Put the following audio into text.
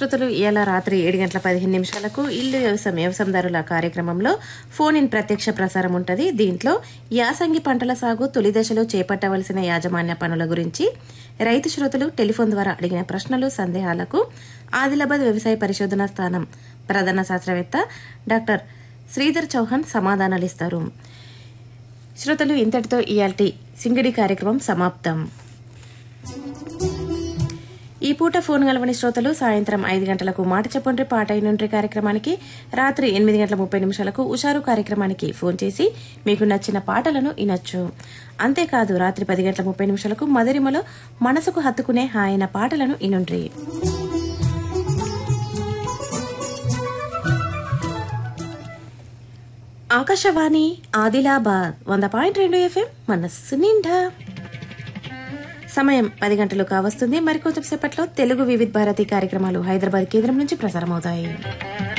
శ్రోతలు ఇలా రాత్రి ఏడు గంటల పదిహేను నిమిషాలకు ఇల్లు వ్యవసాయం వ్యవసాయదారుల కార్యక్రమంలో ఫోన్ ఇన్ ప్రత్యక్ష ప్రసారం ఉంటుంది దీంట్లో యాసంగి పంటల సాగు తొలి దశలో చేపట్టవలసిన యాజమాన్య పనుల గురించి రైతు శ్రోతలు టెలిఫోన్ ద్వారా అడిగిన ప్రశ్నలు సందేహాలకు ఆదిలాబాద్ వ్యవసాయ పరిశోధనా స్థానం ప్రధాన శాస్త్రవేత్త డాక్టర్ శ్రీధర్ చౌహాన్ సమాధానాలిస్తారు శ్రోతలు ఇంతటితో ఇయాల్టి సింగిడి కార్యక్రమం సమాప్తం ఈ పూట ఫోన్ కలవని శ్రోతలు సాయంత్రం ఐదు గంటలకు మాట చెప్పండ్రి పాట అయినుండ్రి కార్యక్రమానికి రాత్రి ఎనిమిది గంటల ముప్పై నిమిషాలకు ఉషారు కార్యక్రమానికి ఫోన్ చేసి మీకు నచ్చిన పాటలను వినొచ్చు అంతేకాదు రాత్రి పది గంటల ముప్పై నిమిషాలకు మధురిమలో మనసుకు హత్తుకునే హాయన పాటలను ఇనుండ్రి ఆకాశవాణి ఆదిలాబాద్ వంద పాయింట్ రెండు ఎఫ్ఎం మనస్సు నిండా సమయం పది గంటలు కావస్తుంది మరికొంచెం సేపట్లో తెలుగు వివిధ భారతి కార్యక్రమాలు హైదరాబాద్ కేంద్రం నుంచి ప్రసారమవుతాయి